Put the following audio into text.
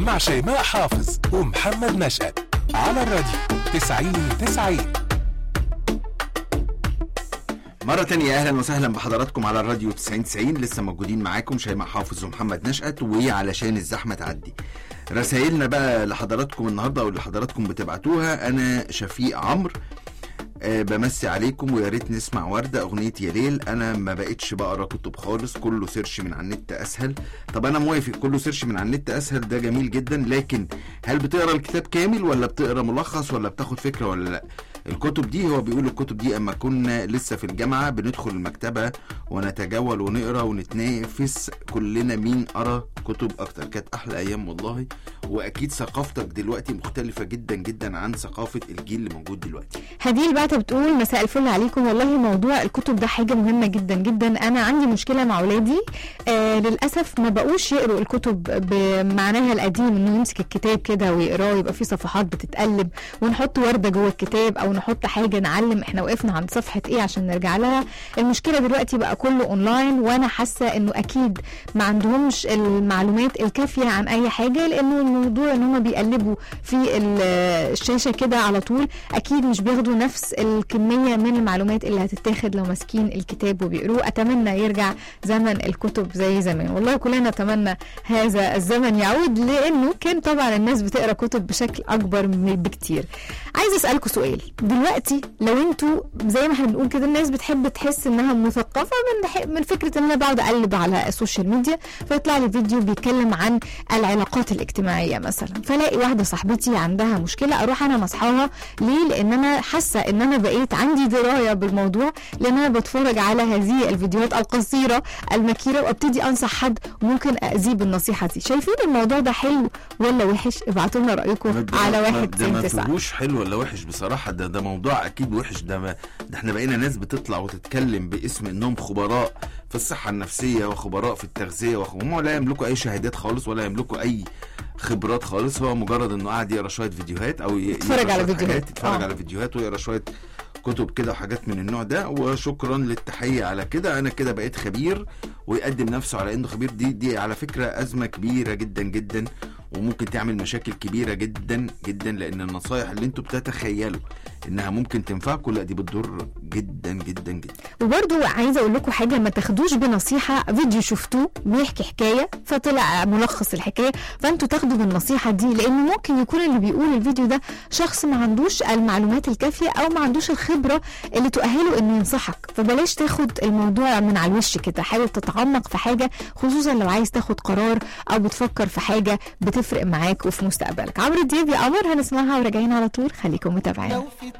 مع شيماء حافظ ومحمد نشأت على الراديو 90 90 مرة تانية أهلا وسهلا بحضراتكم على الراديو 90 90 لسه موجودين معاكم شيماء حافظ ومحمد نشأت وعلشان الزحمة تعدي رسائلنا بقى لحضراتكم النهارده او اللي حضراتكم بتبعتوها انا شفيق عمرو أه بمسي عليكم ويا ريت نسمع ورده اغنيه يا ليل انا ما بقتش بقرا كتب خالص كله سيرش من على النت اسهل طب انا موافق كله سيرش من على النت اسهل ده جميل جدا لكن هل بتقرا الكتاب كامل ولا بتقرا ملخص ولا بتاخد فكره ولا لا الكتب دي هو بيقول الكتب دي اما كنا لسه في الجامعه بندخل المكتبه ونتجول ونقرا ونتنافس كلنا مين قرا كتب اكتر كانت احلى ايام والله واكيد ثقافتك دلوقتي مختلفه جدا جدا عن ثقافه الجيل اللي موجود دلوقتي هديل بعتة بتقول مساء الفل عليكم والله موضوع الكتب ده حاجة مهمة جدا جدا أنا عندي مشكلة مع ولادي آه للأسف ما بقوش يقروا الكتب بمعناها القديم إنه يمسك الكتاب كده ويقراه يبقى فيه صفحات بتتقلب ونحط وردة جوه الكتاب أو نحط حاجة نعلم إحنا وقفنا عند صفحة إيه عشان نرجع لها المشكلة دلوقتي بقى كله أونلاين وأنا حاسة إنه أكيد ما عندهمش المعلومات الكافية عن أي حاجة لأنه الموضوع إن هم بيقلبوا في الشاشة كده على طول أكيد مش بياخدوا نفس الكمية من المعلومات اللي هتتاخد لو ماسكين الكتاب وبيقروه أتمنى يرجع زمن الكتب زي زمان والله كلنا نتمنى هذا الزمن يعود لأنه كان طبعا الناس بتقرا كتب بشكل أكبر بكتير عايز أسألكم سؤال دلوقتي لو انتوا زي ما احنا بنقول كده الناس بتحب تحس انها مثقفة من من فكرة ان انا بقعد اقلب على السوشيال ميديا فيطلع لي فيديو بيتكلم عن العلاقات الاجتماعية مثلا فلاقي واحدة صاحبتي عندها مشكلة اروح انا نصحاها ليه لان انا حاسة ان انا بقيت عندي دراية بالموضوع لان انا بتفرج على هذه الفيديوهات القصيرة المكيرة وابتدي انصح حد وممكن اذيه بالنصيحة دي شايفين الموضوع ده حلو ولا وحش ابعتوا لنا رايكم على واحد ده ما تسعة تقولوش حلو ولا وحش بصراحه ده ده موضوع اكيد وحش ده ما ده احنا بقينا ناس بتطلع وتتكلم باسم انهم خبراء في الصحه النفسيه وخبراء في التغذيه وهم لا يملكوا اي شهادات خالص ولا يملكوا اي خبرات خالص هو مجرد انه قاعد يقرا شويه فيديوهات او ي- يتفرج يقرا على شوية فيديوهات. حاجات، يتفرج آه. على فيديوهات ويقرا شويه كتب كده وحاجات من النوع ده وشكرا للتحيه على كده انا كده بقيت خبير ويقدم نفسه على انه خبير دي دي على فكره ازمه كبيره جدا جدا وممكن تعمل مشاكل كبيره جدا جدا لان النصايح اللي انتوا بتتخيلوا انها ممكن تنفعكم لا دي بتضر جدا جدا جدا وبرضو عايزه اقول لكم حاجه ما تاخدوش بنصيحه فيديو شفتوه بيحكي حكايه فطلع ملخص الحكايه فانتوا تاخدوا بالنصيحه دي لانه ممكن يكون اللي بيقول الفيديو ده شخص ما عندوش المعلومات الكافيه او ما عندوش الخبره اللي تؤهله انه ينصحك فبلاش تاخد الموضوع من على الوش كده حاول تتعمق في حاجه خصوصا لو عايز تاخد قرار او بتفكر في حاجه بتفرق معاك وفي مستقبلك عمرو دياب يا قمر هنسمعها وراجعين على طول خليكم متابعين لو في